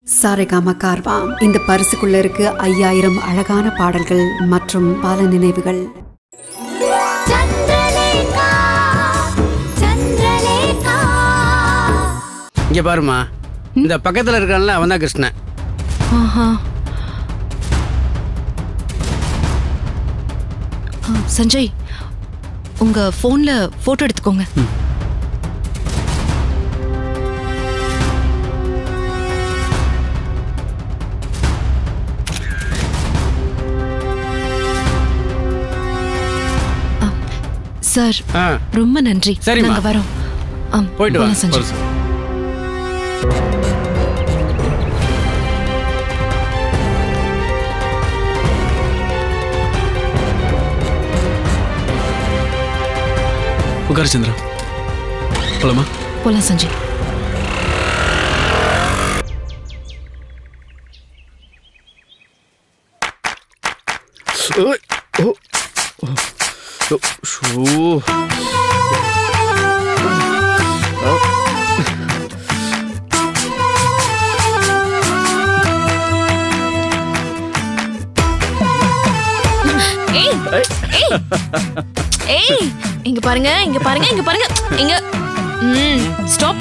சாரேகாமா கார்வா இந்த பரிசுக்குள்ள இருக்கு ஐயாயிரம் அழகான பாடல்கள் மற்றும் பல நினைவுகள் சந்திரலேகா சந்திரலேகா இங்க பாருமா இந்த பக்கத்துல இருக்கான்ல அவன் தான் கிருஷ்ணன் ஆஹா ஆ, சஞ்சய் உங்க போன்ல போட்டோ எடுத்துக்கோங்க ஆ, சார் ஆ ரொம்ப நன்றி சரிம்மா. நாங்க வரோம் ஆ, போயிட்டு வா போலாம் சஞ்சய் ஒரு ச- உட்காரு சந்திரா போலாமா போலாம் சஞ்சய் ஓய், ஓ, ஓ, ஓ, ஷோ. ஆ. ஏய் ஏய் ஏய் இங்க பாருங்க இங்க பாருங்க இங்க பாருங்க இங்க ம் ஸ்டாப்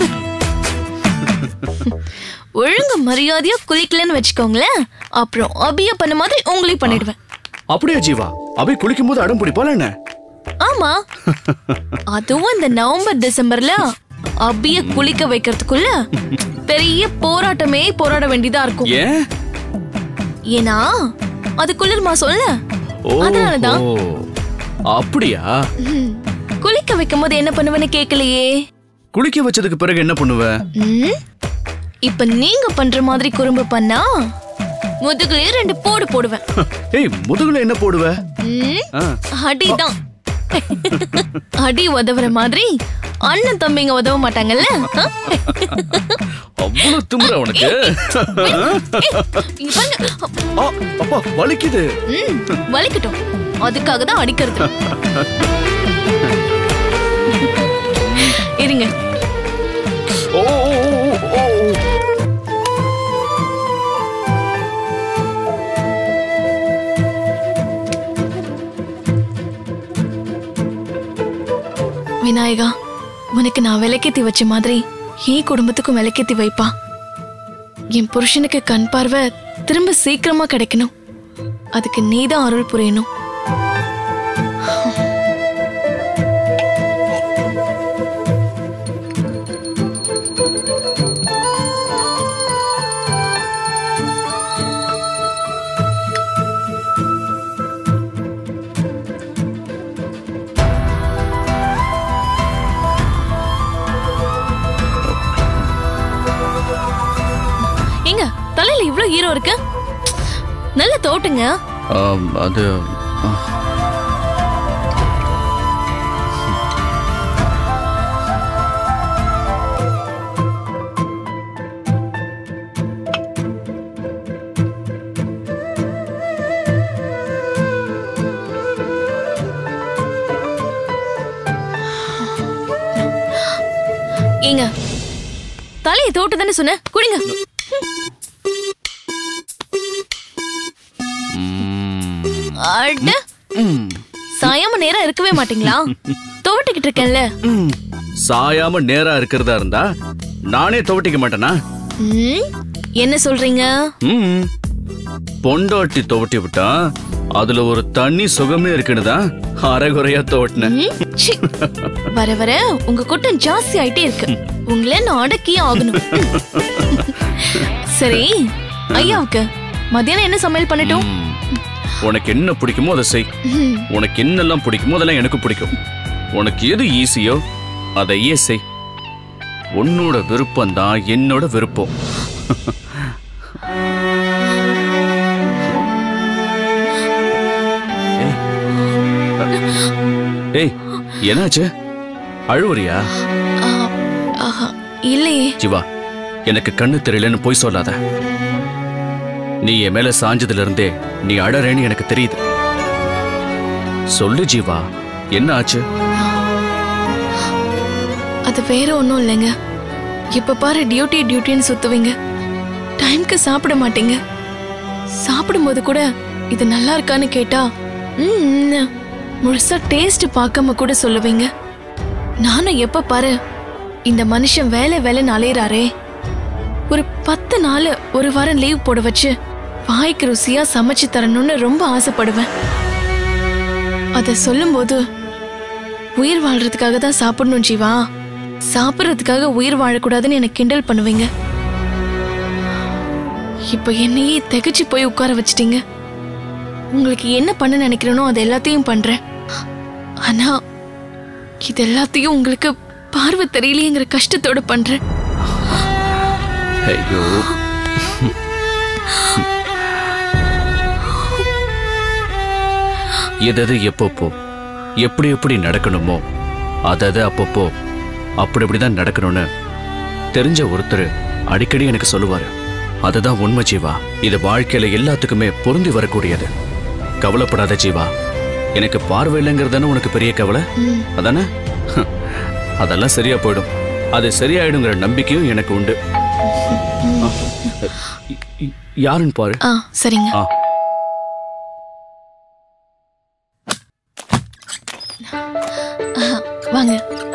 ஒழுங்கு மரியாதையா குளிக்கலன்னு வச்சுக்கோங்களேன் அப்புறம் அபிய பண்ண மாதிரி உங்களையும் பண்ணிடுவேன் அப்படியா ஜீவா அபி குளிக்கும் போது அடம் பிடிப்பால என்ன ஆமா அதுவும் இந்த நவம்பர் டிசம்பர்ல அபிய குளிக்க வைக்கிறதுக்குள்ள பெரிய போராட்டமே போராட வேண்டியதா இருக்கும் ஏன் ஏன்னா அது குளிர்மா சொல்ல ஓ அதனாலதான். அப்படியா ம். குளிக்க வைக்கும் போது என்ன பண்ணுவேன்னு கேட்கலையே குளிக்க வச்சதுக்கு பிறகு என்ன பண்ணுவ ம்? இப்ப நீங்க பண்ற மாதிரி குறும்பு பண்ணா முதுகுலயே ரெண்டு போடு போடுவேன் ஏய் முதுகுல என்ன போடுவ ம்? ஆ. அடிதான் அடி உதவுற மாதிரி அண்ணன் தம்பிங்க உதவ மாட்டாங்கல்ல ஆ? அவ்வளவு திமுற உனக்கு இங்க பாருங்க. ஆ, அப்பா வலிக்குது ம், வலிக்கட்டும் அதுக்காக தான் அடிக்கிறது இருங்க ஓ ஓ, ஓ, ஓ, ஓ. விநாயகா உனக்கு நான் விளக்கேத்தி வச்ச மாதிரி என் குடும்பத்துக்கும் விளக்கேத்தி வைப்பா என் புருஷனுக்கு கண் பார்வை திரும்ப சீக்கிரமா கிடைக்கணும் அதுக்கு நீதான் அருள் புரியணும் ஏங்க தலையில இவ்ளோ ஈரம் இருக்கு நல்ல தோட்டுங்க ஆம், அது ஆ. ஏங்க தலையை தோட்டு தானே சொன்ன குடிங்க அட சாயாம நேரம் இருக்கவே மாட்டீங்களா துவட்டிக்கிட்டு இருக்கேன்ல ம். சாயாம நேரா இருக்கிறதா இருந்தா நானே துவட்டிக்க மாட்டேனா ம், என்ன சொல்றீங்க ம். பொண்டாட்டி துவட்டி விட்டா அதுல ஒரு தண்ணி சுகமே இருக்குன்னுதான் அரைகுறையா துவட்டினேன் ம், சி. வர வர உங்க கூட்டம் ஜாஸ்தி ஆயிட்டே இருக்கு உங்களை நான் அடக்கியே ஆகணும் சரி ஐயாவுக்கு மத்தியானம் என்ன சமையல் பண்ணட்டும் ம். உனக்கு என்ன பிடிக்குமோ அதை செய் ம், உனக்கு என்னெல்லாம் பிடிக்குமோ அதெல்லாம் எனக்கு பிடிக்கும் உனக்கு எது ஈஸியோ அதையே செய் உன்னோட விருப்பம் தான் என்னோட விருப்பம் ஏய். ஏய் என்னாச்சு அழுவுறியா ஆ, ஆஹா, இல்லையே ஜீவா எனக்கு கண்ணு தெரியலன்னு போய் சொல்லாத நீ என் மேல சாஞ்சதுல இருந்தே நீ அழறேன்னு எனக்கு தெரியுது சொல்லு ஜீவா என்ன ஆச்சு அது வேற ஒன்றும் இல்லைங்க இப்ப பாரு டியூட்டி டியூட்டின்னு சுத்துவீங்க டைம்க்கு சாப்பிட மாட்டீங்க சாப்பிடும்போது கூட இது நல்லா இருக்கான்னு கேட்டா ம் முழுசா டேஸ்ட் பார்க்காம கூட சொல்லுவீங்க நானும் எப்ப பாரு இந்த மனுஷன் வேலை வேலைன்னு அலையறாரே ஒரு பத்து நாள் ஒரு வாரம் லீவ் போட வச்சு வாய்க்கு ருசியா சமைச்சு தரணும்னு ரொம்ப ஆசைப்படுவேன் அத சொல்லும்போது உயிர் வாழ்றதுக்காக தான் சாப்பிடணும் ஜீவா சாப்பிட்றதுக்காக உயிர் வாழக்கூடாதுன்னு எனக்கு கிண்டல் பண்ணுவீங்க இப்போ என்னையே திகைச்சு போய் உட்கார வச்சிட்டீங்க உங்களுக்கு என்ன பண்ண நினைக்கிறேனோ அது எல்லாத்தையும் பண்றேன் ஆனா இது எல்லாத்தையும் உங்களுக்கு பார்வை தெரியலையேங்கிற கஷ்டத்தோட பண்றேன் ஐயோ எதது எப்பப்போ எப்படி எப்படி நடக்கணுமோ அதது அப்பப்போ அப்படி இப்படிதான் நடக்கணும்னு தெரிஞ்ச ஒருத்தர் அடிக்கடி எனக்கு சொல்லுவாரு அதுதான் உண்மை ஜீவா இது வாழ்க்கையில எல்லாத்துக்குமே பொருந்தி வரக்கூடியது கவலைப்படாத ஜீவா எனக்கு பார்வை இல்லைங்கிறது உனக்கு பெரிய கவலை அதானே அதெல்லாம் சரியா போயிடும் அது சரியாயிடுங்கிற நம்பிக்கையும் எனக்கு உண்டு ஆ, இ- இ- யாருன்னு பாரு ஆ சரிங்க ஆ வாங்க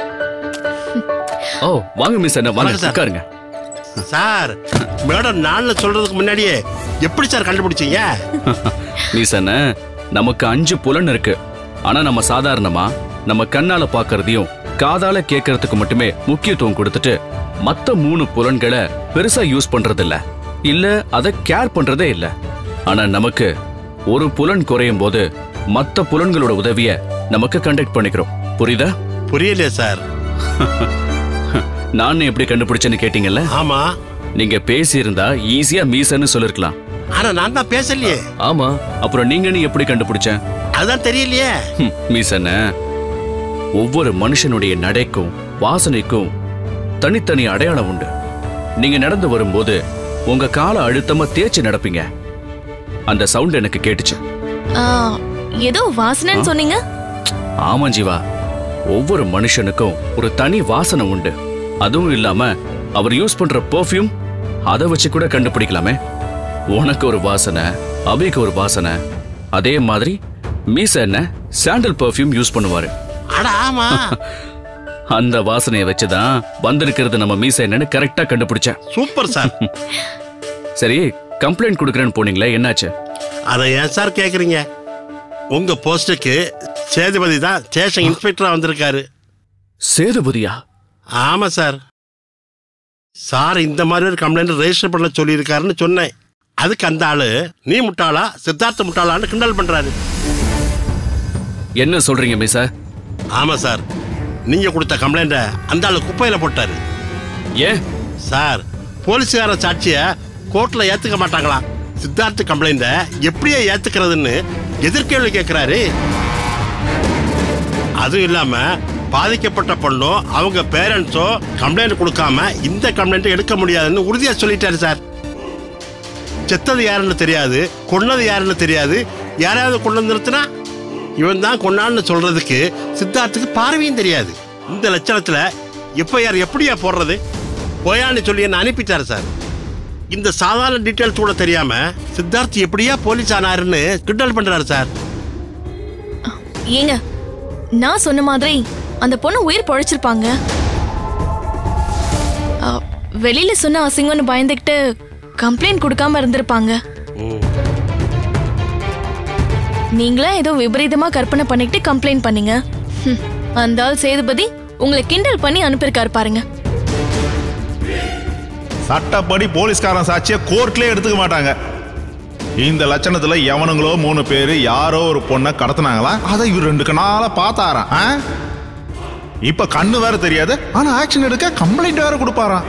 ஓ வாங்க மிஸ் என்ன வாங்க வணக்கம் சார். உட்காருங்க சார் மேடம் நாள்ல சொல்றதுக்கு முன்னாடியே எப்படி சார் கண்டுபிடிச்சீங்க மிஸ் என்ன நமக்கு அஞ்சு புலன் இருக்கு ஆனா நம்ம சாதாரணமா நம்ம கண்ணால பாக்குறதையும் காதால கேட்கறதுக்கு மட்டுமே முக்கியத்துவம் கொடுத்துட்டு மத்த மூணு புலன்களை பெருசா யூஸ் பண்றது இல்ல இல்ல அத கேர் பண்றதே இல்ல ஆனா நமக்கு ஒரு புலன் குறையும் போது மத்த புலன்களோட உதவிய நமக்கு கண்டக்ட் பண்ணிக்கிறோம் புரியுதா புரியலையே சார் நான் எப்படி கண்டுபிடிச்சேன்னு கேட்டீங்கல்ல ஆமா நீங்க பேசியிருந்தா ஈஸியா மீசன்னு சொல்லிருக்கலாம் ஆனா நான் தான் பேசலையே ஆமா அப்புறம் நீங்கன்னு எப்படி கண்டுபிடிச்சேன் அதான் தெரியலையே ஹம், மீசண்ண ஒவ்வொரு மனுஷனுடைய நடைக்கும் வாசனைக்கும் தனித்தனி அடையாளம் உண்டு நீங்க நடந்து வரும்போது உங்க காலை அழுத்தமா தேய்ச்சி நடப்பீங்க அந்த சவுண்ட் எனக்கு கேட்டுச்சு ஆ, ஏதோ வாசனைன்னு சொன்னீங்க ஆமா ஜீவா ஒவ்வொரு மனுஷனுக்கும் ஒரு தனி வாசனை உண்டு அதுவும் இல்லாம அவர் யூஸ் பண்ற பெர்ஃப்யூம் அதை வச்சு கூட கண்டுபிடிக்கலாமே உனக்கு ஒரு வாசனை அபிக்கு ஒரு வாசனை அதே மாதிரி மீச என்ன சாண்டல் பெர்ஃப்யூம் யூஸ் பண்ணுவாரு அட ஆமா அந்த வாசனையை வச்சுதான் வந்திருக்கிறது நம்ம மீச என்னன்னு கரெக்டா கண்டுபிடிச்சேன் சூப்பர் சார் சரி கம்ப்ளைண்ட் கொடுக்குறேன்னு போனீங்களே என்னாச்சு அதை ஏன் சார் கேக்குறீங்க உங்க போஸ்டுக்கு சேதுபதி தான் ஸ்டேஷன் இன்ஸ்பெக்டரா வந்திருக்காரு சேதுபதியா ஆமா சார் சார் இந்த மாதிரி ஒரு கம்ப்ளைண்ட் ரெஜிஸ்டர் பண்ண சொல்லியிருக்காருன்னு சொன்னேன் அதுக்கு அந்த ஆளு நீ முட்டாளா சித்தார்த்த முட்டாளான்னு கிண்டல் பண்றாரு என்ன சொல்றீங்க மீச ஆமா சார் நீங்க கொடுத்த கம்ப்ளைண்ட அந்த ஆளு குப்பையில போட்டாரு ஏன் சார் போலீஸ்கார சாட்சிய கோர்ட்ல ஏத்துக்க மாட்டாங்களாம் சித்தார்த்த கம்ப்ளைண்ட எப்படியே ஏத்துக்கிறதுன்னு எதிர்கேள்வி கேட்கிறாரு அதுவும் இல்லாம பாதிக்கப்பட்ட பொண்ணோ அவங்க பேரண்ட்ஸோ கம்ப்ளைண்ட் கொடுக்காம இந்த கம்ப்ளைண்ட் எடுக்க முடியாதுன்னு உறுதியா சொல்லிட்டாரு சார் செத்தது யாருன்னு தெரியாது கொன்னது யாருன்னு தெரியாது யாராவது கொண்டு வந்து நிறுத்தினா இவன் தான் கொண்டான்னு சொல்றதுக்கு சித்தார்த்துக்கு பார்வையும் தெரியாது இந்த லட்சணத்துல எப்ப யார் எப்படியா போடுறது போயான்னு சொல்லி என்ன அனுப்பிட்டாரு சார் இந்த சாதாரண டீட்டெயில்ஸ் கூட தெரியாம சித்தார்த் எப்படியா போலீஸ் ஆனாருன்னு கிண்டல் பண்றாரு சார் ஏங்க நான் சொன்ன மாதிரி அந்த பொண்ணு உயிர் பொழைச்சிருப்பாங்க ஆ, வெளியில சொன்ன அசிங்கம்னு பயந்துக்கிட்டு கம்ப்ளைண்ட் கொடுக்காம இருந்திருப்பாங்க நீங்களா ஏதோ விபரீதமா கற்பனை பண்ணிக்கிட்டு கம்ப்ளைண்ட் பண்ணீங்க ஹம், அந்த ஆள் சேதுபதி உங்களை கிண்டல் பண்ணி அனுப்பியிருக்காரு பாருங்க சட்டப்படி போலீஸ்காரன் சாட்சியை கோர்ட்லயே எடுத்துக்க மாட்டாங்க இந்த லட்சணத்துல எவனுங்களோ மூணு பேரு யாரோ ஒரு பொண்ணை கடத்துனாங்களா அதை இவர் ரெண்டு கண்ணால பார்த்தாராம் ஆ? இப்ப கண்ணு வேற தெரியாது ஆனா ஆக்ஷன் எடுக்க கம்ப்ளைண்ட் வேற கொடுப்பாராம்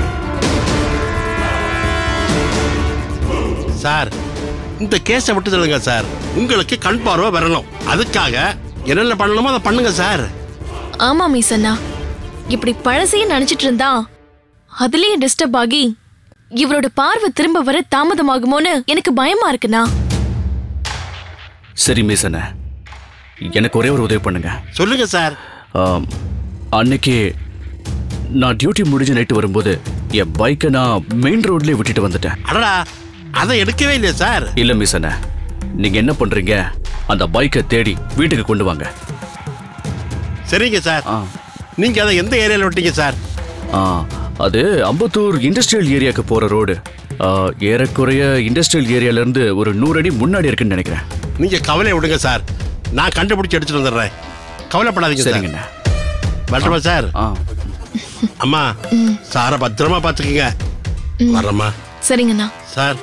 சார் இந்த கேஸை விட்டு சொல்லுங்க சார் உங்களுக்கு கண் பார்வை வரணும் அதுக்காக என்னென்ன பண்ணணுமோ அதை பண்ணுங்க சார் ஆமா மீசண்ணா இப்படி பழசையும் நினைச்சிட்டு இருந்தா அதுலயே டிஸ்டர்ப் ஆகி இவரோட பார்வை திரும்ப வர தாமதமாகுமோன்னு எனக்கு பயமா இருக்குண்ணா சரி மீசன எனக்கு ஒரே ஒரு உதவி பண்ணுங்க சொல்லுங்க சார் ஆம், அன்னைக்கு நான் டியூட்டி முடிஞ்சு நைட்டு வரும்போது என் பைக்கை நான் மெயின் ரோட்லயே விட்டுட்டு வந்துட்டேன் அடடா அதை எடுக்கவே இல்லையா சார் இல்ல மிஸ் அண்ணா நீங்க என்ன பண்றீங்க அந்த பைக்கை தேடி வீட்டுக்கு கொண்டு வாங்க சரிங்க சார் ஆ. நீங்க அதை எந்த ஏரியால விட்டீங்க சார் ஆ, அது அம்பத்தூர் இண்டஸ்ட்ரியல் ஏரியாக்கு போற ரோடு ஆ, ஏறக்குறைய இண்டஸ்ட்ரியல் ஏரியால இருந்து ஒரு நூறு அடி முன்னாடி இருக்குன்னு நினைக்கிறேன் நீங்க கவலை விடுங்க சார் நான் கண்டுபிடிச்சு எடுத்துட்டு வந்துடுறேன் கவலைப்படாதீங்க சார் சரிங்கண்ணா வரட்டுமா சார் ஆ அம்மா சாரை பத்திரமா பாத்துக்கங்க வரம்மா சரிங்கண்ணா சார்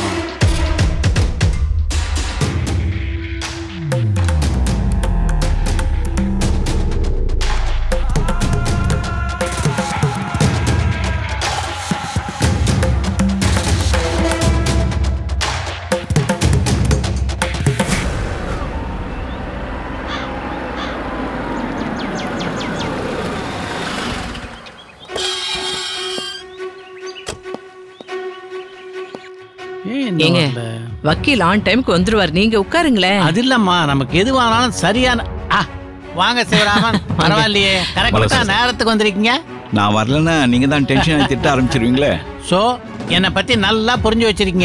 ஏங்க வக்கீல் ஆன் டைம்க்கு வந்துருவார் நீங்க உட்காருங்களேன் அது இல்லம்மா நமக்கு எதுவானாலும் சரியான ஆ, வாங்க சிவராமன் பரவாயில்லையே கரெக்டா நேரத்துக்கு வந்திருக்கீங்க நான் வரலன்னா நீங்க தான் டென்ஷன் திட்ட ஆரம்பிச்சிருவீங்களே சோ என்னை பத்தி நல்லா புரிஞ்சு வச்சிருக்கீங்க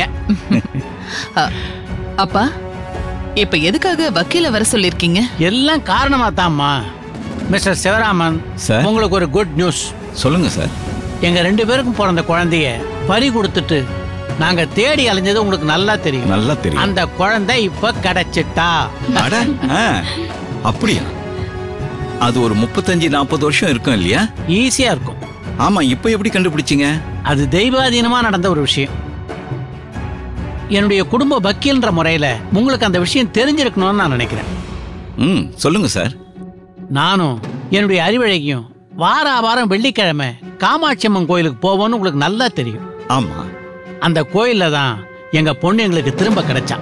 அப்பா இப்ப எதுக்காக வக்கீல வர சொல்லிருக்கீங்க எல்லாம் காரணமா தான்மா மிஸ்டர் சிவராமன் சார். உங்களுக்கு ஒரு குட் நியூஸ் சொல்லுங்க சார் எங்க ரெண்டு பேருக்கும் பிறந்த குழந்தைய பறி கொடுத்துட்டு நாங்க தேடி அலைஞ்சது உங்களுக்கு நல்லா தெரியும் நல்லா தெரியும் அந்த குழந்தை இப்ப கிடைச்சிட்டா அட ஆ, அப்படியா அது ஒரு முப்பத்தஞ்சு நாற்பது வருஷம் இருக்கும் இல்லையா ஈஸியா இருக்கும் ஆமா இப்போ எப்படி கண்டுபிடிச்சீங்க அது தெய்வாதீனமா நடந்த ஒரு விஷயம் என்னுடைய குடும்ப வக்கீல்ன்ற முறையில உங்களுக்கு அந்த விஷயம் தெரிஞ்சிருக்கணும்னு நான் நினைக்கிறேன் ம் சொல்லுங்க சார் நானும் என்னுடைய அறிவழகியும் வார வாரம் வெள்ளிக்கிழமை காமாட்சி அம்மன் கோயிலுக்கு போவோம்னு உங்களுக்கு நல்லா தெரியும் ஆமா அந்த கோயில்ல தான் எங்க பொண்ணு எங்களுக்கு திரும்ப கிடைச்சா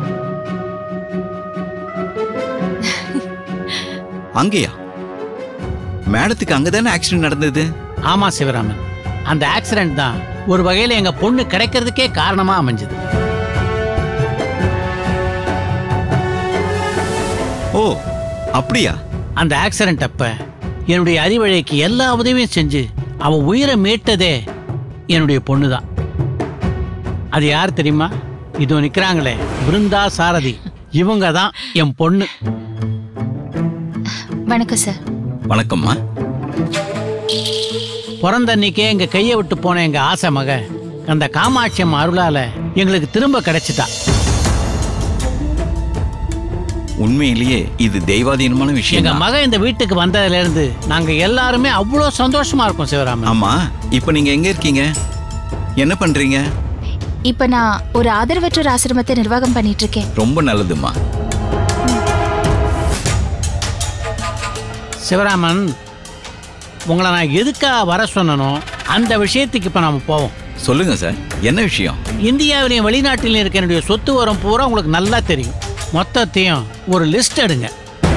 அங்கேயா மேடத்துக்கு அங்கதானே ஆக்சிடென்ட் நடந்தது ஆமா சிவராமன் அந்த ஆக்சிடென்ட் தான் ஒரு வகையில எங்க பொண்ணு கிடைக்கிறதுக்கே காரணமா அமைஞ்சது ஓ அப்படியா அந்த ஆக்சிடென்ட் அப்ப என்னுடைய அறிவழைக்கு எல்லா உதவியும் செஞ்சு அவ உயிரை மீட்டதே என்னுடைய பொண்ணு தான் அது யார் தெரியுமா இதோ நிக்கிறாங்களே பிருந்தா சாரதி இவங்க தான் என் பொண்ணு வணக்கம் சார் வணக்கம்மா பிறந்த அன்னைக்கே எங்க கையை விட்டு போன எங்க ஆசை மக அந்த காமாட்சி அம்மா அருளால எங்களுக்கு திரும்ப கிடைச்சிட்டா உண்மையிலேயே இது தெய்வாதீனமான விஷயம் எங்க தான். மக இந்த வீட்டுக்கு வந்ததுல இருந்து நாங்க எல்லாருமே அவ்வளோ சந்தோஷமா இருக்கோம் சிவராமன் ஆமா இப்போ நீங்க எங்க இருக்கீங்க என்ன பண்றீங்க இப்ப நான் ஒரு ஆதரவற்றோர் ஆசிரமத்தை நிர்வாகம் பண்ணிட்டு இருக்கேன் ரொம்ப நல்லதுமா சிவராமன் உங்களை நான் எதுக்காக வர சொன்னனோ அந்த விஷயத்துக்கு இப்போ நாம போவோம் சொல்லுங்க சார் என்ன விஷயம் இந்தியாவிலையும் வெளிநாட்டிலையும் இருக்க என்னுடைய சொத்து வரும் பூரா உங்களுக்கு நல்லா தெரியும் மொத்தத்தையும் ஒரு லிஸ்ட் எடுங்க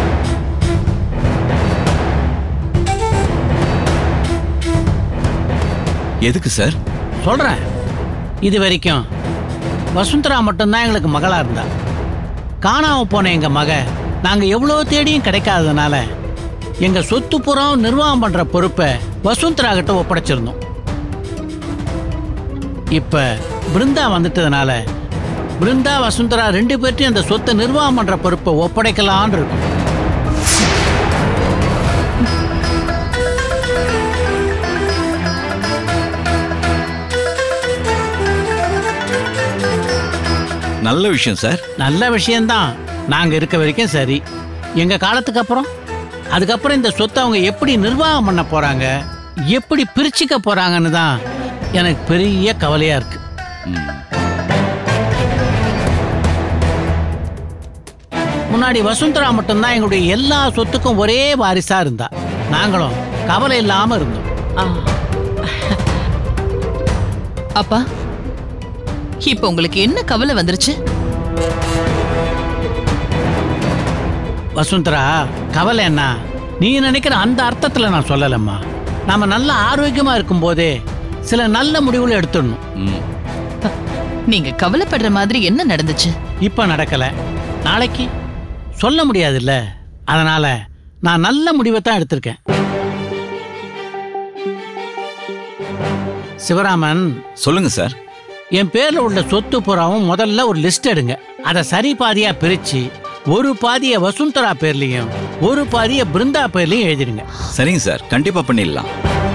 எதுக்கு சார் சொல்றேன் இது வரைக்கும் வசுந்தரா மட்டும்தான் எங்களுக்கு மகளா இருந்தா காணாம போன எங்க மக நாங்க எவ்வளோ தேடியும் கிடைக்காததுனால எங்க சொத்து புறம் நிர்வாகம் பண்ற பொறுப்பை வசுந்தரா கிட்ட ஒப்படைச்சிருந்தோம் இப்ப பிருந்தா வந்துட்டதுனால பிருந்தா வசுந்தரா ரெண்டு பேர்ட்டையும் அந்த சொத்தை நிர்வாகம் பண்ற பொறுப்பை ஒப்படைக்கலான்னு இருக்கும் நல்ல விஷயம் சார் நல்ல விஷயம்தான் நாங்க இருக்க வரைக்கும் சரி எங்க காலத்துக்கு அப்புறம் அதுக்கப்புறம் இந்த சொத்தை அவங்க எப்படி நிர்வாகம் பண்ண போறாங்க எப்படி பிரிச்சுக்க போறாங்கன்னு தான் எனக்கு பெரிய கவலையா இருக்கு ம். முன்னாடி வசுந்தரா மட்டும்தான் எங்களுடைய எல்லா சொத்துக்கும் ஒரே வாரிசா இருந்தா நாங்களும் கவலை இல்லாம இருந்தோம் ஆ. அப்பா இப்ப உங்களுக்கு என்ன கவலை வந்துருச்சு வசுந்தரா கவலை என்ன நீ நினைக்கிற அந்த அர்த்தத்துல நான் சொல்லலம்மா நாம நல்ல ஆரோக்கியமா இருக்கும் போதே சில நல்ல முடிவுகளை எடுத்துடணும் ம். நீங்க கவலைப்படுற மாதிரி என்ன நடந்துச்சு இப்ப நடக்கல நாளைக்கு சொல்ல முடியாதுல்ல அதனால நான் நல்ல முடிவை தான் எடுத்திருக்கேன் சிவராமன் சொல்லுங்க சார் என் பேர்ல உள்ள சொத்து புறாவும் முதல்ல ஒரு லிஸ்ட் எடுங்க அதை சரி பாதியா பிரிச்சு ஒரு பாதிய வசுந்தரா பேர்லயும் ஒரு பாதிய பிருந்தா பேர்லயும் எழுதிடுங்க சரிங்க சார் கண்டிப்பா பண்ணிடலாம்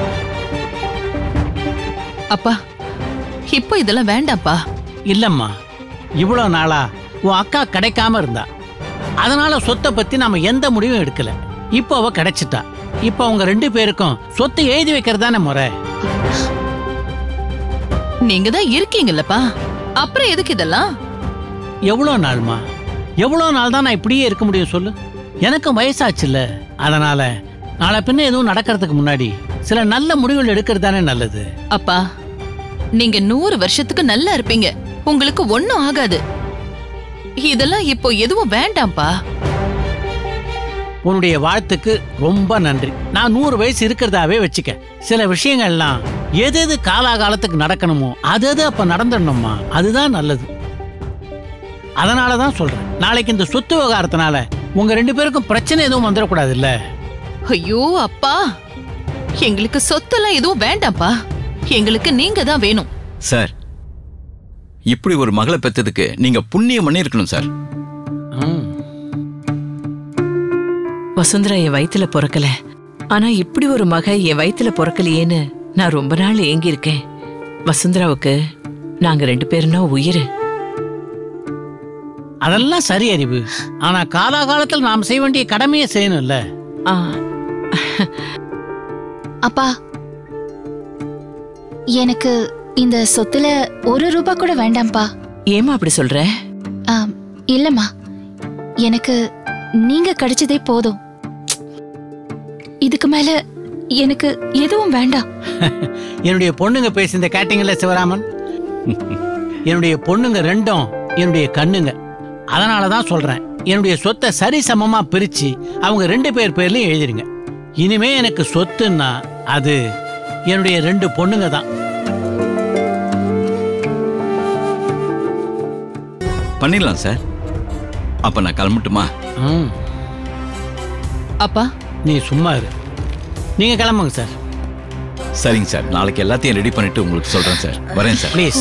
அப்பா இப்போ இதெல்லாம் வேண்டாம்ப்பா இல்லம்மா இவ்வளோ நாளா உன் அக்கா கிடைக்காம இருந்தா அதனால சொத்தை பத்தி நாம எந்த முடிவும் எடுக்கல இப்போ அவ கிடைச்சிட்டா இப்போ அவங்க ரெண்டு பேருக்கும் சொத்தை எழுதி வைக்கிறது தானே முறை நீங்க தான் இருக்கீங்கல்லப்பா அப்புறம் எதுக்கு இதெல்லாம் எவ்வளோ நாள்மா எவ்வளோ நாள் தான் நான் இப்படியே இருக்க முடியும் சொல்லு எனக்கும் வயசாச்சுல்ல அதனால நாளை பின்ன எதுவும் நடக்கிறதுக்கு முன்னாடி சில நல்ல முடிவுகள் எடுக்கிறது தானே நல்லது அப்பா நீங்க நூறு வருஷத்துக்கு நல்லா இருப்பீங்க உங்களுக்கு ஒண்ணும் ஆகாது இதெல்லாம் இப்போ எதுவும் வேண்டாம்ப்பா உன்னுடைய வாழ்த்துக்கு ரொம்ப நன்றி நான் நூறு வயசு இருக்கிறதாவே வச்சுக்க சில விஷயங்கள்லாம் எது எது காலாகாலத்துக்கு நடக்கணுமோ அது எது அப்ப நடந்துடணுமா அதுதான் நல்லது அதனால தான் சொல்றேன் நாளைக்கு இந்த சொத்து விவகாரத்தினால உங்க ரெண்டு பேருக்கும் பிரச்சனை எதுவும் வந்துடக்கூடாது இல்ல ஐயோ அப்பா எங்களுக்கு சொத்தெல்லாம் எதுவும் வேண்டாம்ப்பா எங்களுக்கு நீங்க தான் வேணும் சார் இப்படி ஒரு மகளை பெத்ததுக்கு நீங்க புண்ணியம் பண்ணியிருக்கணும் சார் வசுந்தரா என் வயித்துல பிறக்கல ஆனா இப்படி ஒரு மக என் வயித்துல பிறக்கலையேன்னு நான் ரொம்ப நாள் ஏங்கி இருக்கேன் வசுந்தராவுக்கு நாங்க ரெண்டு பேருனா உயிர் அதெல்லாம் சரி அறிவு ஆனா காலாகாலத்தில் நாம் செய்ய வேண்டிய கடமையை செய்யணும்ல அப்பா எனக்கு இந்த சொத்துல ஒரு ரூபா கூட வேண்டாம்ப்பா ஏமா அப்படி சொல்ற ஆம், இல்லம்மா எனக்கு நீங்க கிடைச்சதே போதும் இதுக்கு மேல எனக்கு எதுவும் வேண்டாம் என்னுடைய பொண்ணுங்க பேசி இந்த கேட்டீங்கல்ல சிவராமன் என்னுடைய பொண்ணுங்க ரெண்டும் என்னுடைய கண்ணுங்க அதனால தான் சொல்றேன் என்னுடைய சொத்தை சரி சமமா பிரிச்சு அவங்க ரெண்டு பேர் பேர்லயும் எழுதிருங்க இனிமே எனக்கு சொத்துன்னா அது என்னுடைய ரெண்டு பொண்ணுங்க தான் பண்ணிடலாம் சார் அப்ப நான் கிளம்பட்டுமா அப்பா நீ சும்மா இரு நீங்க கிளம்புங்க சார் சரிங்க சார் நாளைக்கு எல்லாத்தையும் ரெடி பண்ணிட்டு உங்களுக்கு சொல்றேன் சார் வரேன் சார் ப்ளீஸ்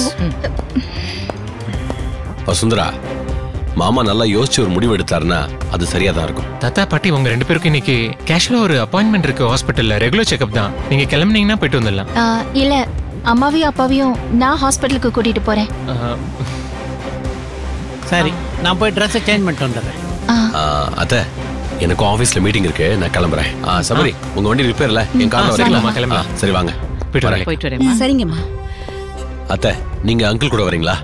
வசுந்தரா மாமா நல்லா யோசிச்சு ஒரு முடிவு எடுத்தாருன்னா அது சரியா தான் இருக்கும் தாத்தா பாட்டி உங்க ரெண்டு பேருக்கும் இன்னைக்கு கேஷ்ல ஒரு அப்பாயின்மெண்ட் இருக்கு ஹாஸ்பிட்டல்ல ரெகுலர் செக்அப் தான் நீங்க கிளம்புனீங்கன்னா போயிட்டு வந்துடலாம் ஆ, இல்ல அம்மாவையும் அப்பாவையும் நான் ஹாஸ்பிட்டலுக்கு கூட்டிட்டு போறேன் ஆஹ், சரி நான் போய் ட்ரெஸ்ஸை சேஞ்ச் பண்ணிட்டு வந்துடுறேன் ஆ, அத்தை எனக்கும் ஆபீஸ்ல மீட்டிங் இருக்கு நான் கிளம்புறேன் ஆ, சபரி உங்க வண்டி ரிப்பேர்ல என் கார்ல ஆ, வரீங்களா சரிம்மா, கிளம்பலாம். ஆ, சரி வாங்க போயிட்டு வரேன். போயிட்டு வரேன் சரிங்கம்மா அத்தை நீங்க அங்கிள் கூட வரீங்களா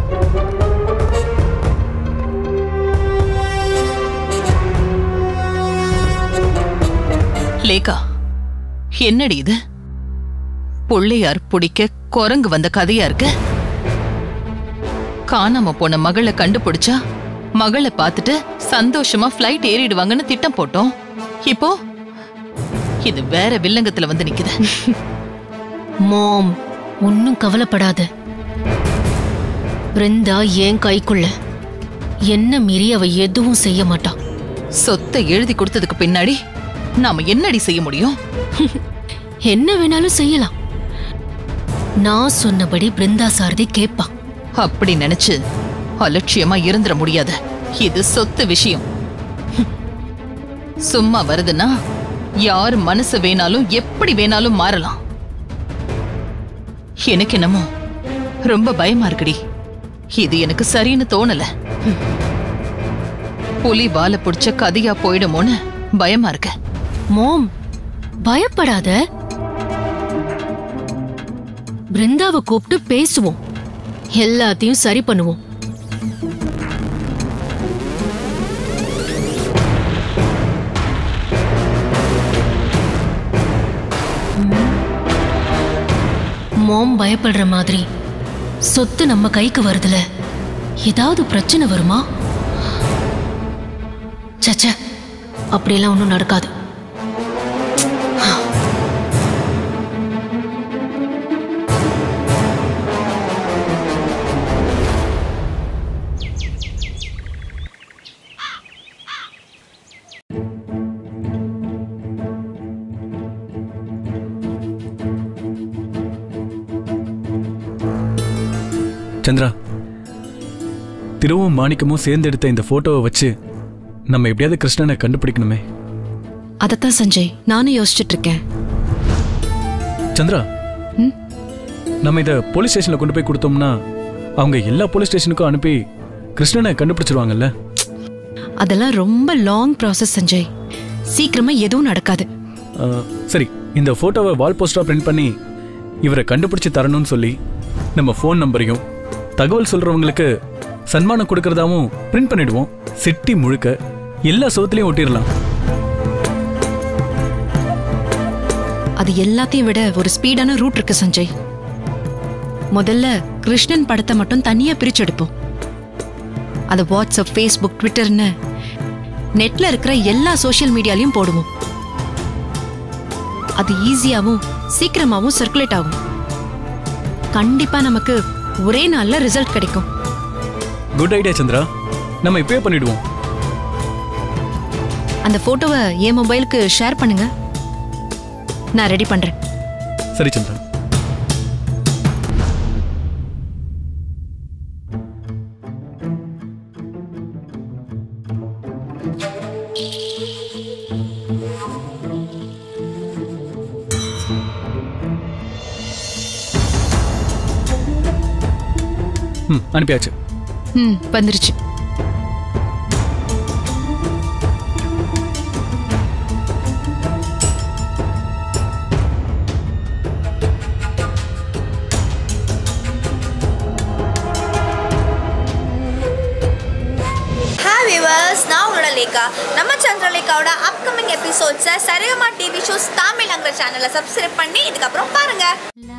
லேகா என்னடி இது பிள்ளையார் பிடிக்க குரங்கு வந்த கதையா இருக்கு காணாம போன மகளை கண்டுபிடிச்சா மகளை பார்த்துட்டு சந்தோஷமா ஃப்ளைட் ஏறிடுவாங்கன்னு திட்டம் போட்டோம் இப்போ இது வேற வில்லங்கத்துல வந்து நிக்குது மாம் ஒன்னும் கவலைப்படாத பிருந்தா ஏன் கைக்குள்ள என்ன மீறி அவ எதுவும் செய்ய மாட்டா சொத்தை எழுதி கொடுத்ததுக்கு பின்னாடி நாம என்னடி செய்ய முடியும் என்ன வேணாலும் செய்யலாம் நான் சொன்னபடி பிருந்தா சாரதி கேப்பா அப்படி நினைச்சு அலட்சியமா இருந்துட முடியாது இது சொத்து விஷயம் சும்மா வருதுன்னா யார் மனசு வேணாலும் எப்படி வேணாலும் மாறலாம் எனக்கு என்னமோ ரொம்ப பயமா இருக்குடி இது எனக்கு சரின்னு தோணல புலி வால புடிச்ச கதையா போயிடுமோன்னு பயமா இருக்கு மோம் பயப்படாத பிருந்தாவை கூப்பிட்டு பேசுவோம் எல்லாத்தையும் சரி பண்ணுவோம் மோம் பயப்படுற மாதிரி சொத்து நம்ம கைக்கு வருதுல ஏதாவது பிரச்சனை வருமா சச்ச அப்படியெல்லாம் ஒன்றும் நடக்காது சந்திரா திருவும் மாணிக்கமும் சேர்ந்து எடுத்த இந்த போட்டோவை வச்சு நம்ம எப்படியாவது கிருஷ்ணனை கண்டுபிடிக்கணுமே அதைத்தான் சஞ்சய் நானும் யோசிச்சுட்டு இருக்கேன் சந்திரா ம்? நம்ம இதை போலீஸ் ஸ்டேஷன்ல கொண்டு போய் கொடுத்தோம்னா அவங்க எல்லா போலீஸ் ஸ்டேஷனுக்கும் அனுப்பி கிருஷ்ணனை கண்டுபிடிச்சிருவாங்கல்ல அதெல்லாம் ரொம்ப லாங் ப்ராசஸ் சஞ்சய் சீக்கிரமா எதுவும் நடக்காது ஆ, சரி இந்த போட்டோவை வால் போஸ்டரா பிரிண்ட் பண்ணி இவரை கண்டுபிடிச்சு தரணும்னு சொல்லி நம்ம ஃபோன் நம்பரையும் தகவல் சொல்றவங்களுக்கு சன்மானம் கொடுக்கறதாவும் பிரிண்ட் பண்ணிடுவோம் சிட்டி முழுக்க எல்லா சவுத்துலயும் ஒட்டிடலாம் அது எல்லாத்தையும் விட ஒரு ஸ்பீடான ரூட் இருக்கு சஞ்சய் முதல்ல கிருஷ்ணன் படத்தை மட்டும் தனியா பிரிச்செடுப்போம் அது வாட்ஸ்அப் ஃபேஸ்புக் ட்விட்டர்னு நெட்ல இருக்கிற எல்லா சோஷியல் மீடியாலையும் போடுவோம் அது ஈஸியாவும் சீக்கிரமாவும் சர்க்குலேட் ஆகும் கண்டிப்பா நமக்கு ஒரே நாள்ல ரிசல்ட் கிடைக்கும் குட் ஐடியா சந்திரா நம்ம இப்பவே பண்ணிடுவோம் அந்த போட்டோவை என் மொபைலுக்கு ஷேர் பண்ணுங்க நான் ரெடி பண்றேன் சரி சந்திரா ம் அனுப்பியாச்சு ம் வந்துருச்சு ஹாய் விவர்ஸ் நான் உங்களோட லேகா நம்ம சந்திரலேகாவோட அப்கமிங் எபிசோட்ஸை சரிகமா டிவி ஷோஸ் தமிழ்ங்கிற சேனலை சப்ஸ்கிரைப் பண்ணி இதுக்கப்புறம் பாருங்க